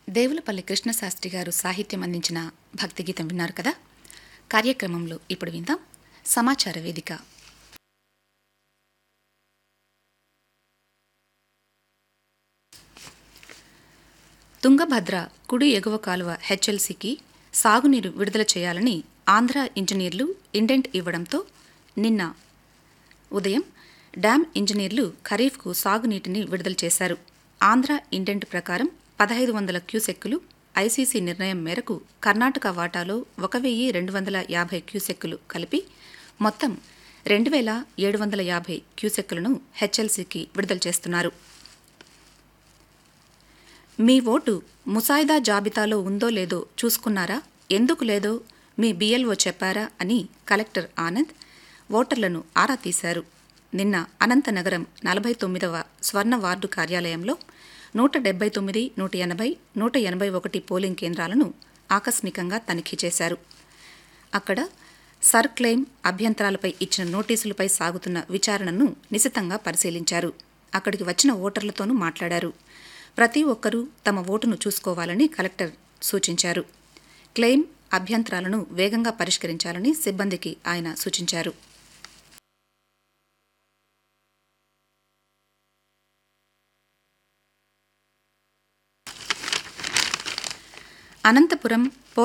దేవులపల్లి కృష్ణశాస్త్రి గారు సాహిత్యం అందించిన భక్తి గీతం విన్నారు కదా కార్యక్రమంలో ఇప్పుడు విందాం సమాచార వేదిక తుంగభద్ర కుడి ఎగువ కాలువ హెచ్ఎల్సీకి సాగునీరు విడుదల చేయాలని ఆంధ్ర ఇంజనీర్లు ఇండెంట్ ఇవ్వడంతో నిన్న ఉదయం డ్యాం ఇంజనీర్లు ఖరీఫ్కు సాగునీటిని విడుదల చేశారు ఆంధ్ర ఇండెంట్ ప్రకారం పదహైదు వందల క్యూసెక్కులు ఐసీసీ నిర్ణయం మేరకు కర్ణాటక వాటాలో ఒక వెయ్యి రెండు వందల యాభై క్యూసెక్కులు కలిపి మొత్తం రెండు వేల ఏడు వందల యాభై క్యూసెక్కులను హెచ్ఎల్సీకి విడుదల చేస్తున్నారు మీ ఓటు ముసాయిదా జాబితాలో ఉందో లేదో చూసుకున్నారా ఎందుకు లేదో మీ బిఎల్ఓ చెప్పారా అని కలెక్టర్ ఆనంద్ ఓటర్లను ఆరా తీశారు నిన్న అనంతనగరం నలభై తొమ్మిదవ స్వర్ణ వార్డు కార్యాలయంలో నూట డెబ్బై తొమ్మిది నూట ఎనభై నూట ఎనభై ఒకటి పోలింగ్ కేంద్రాలను ఆకస్మికంగా తనిఖీ చేశారు అక్కడ సర్ క్లెయిమ్ అభ్యంతరాలపై ఇచ్చిన నోటీసులపై సాగుతున్న విచారణను నిశితంగా పరిశీలించారు అక్కడికి వచ్చిన ఓటర్లతోనూ మాట్లాడారు ప్రతి ఒక్కరూ తమ ఓటును చూసుకోవాలని కలెక్టర్ సూచించారు క్లెయిమ్ అభ్యంతరాలను వేగంగా పరిష్కరించాలని సిబ్బందికి ఆయన సూచించారు అనంతపురం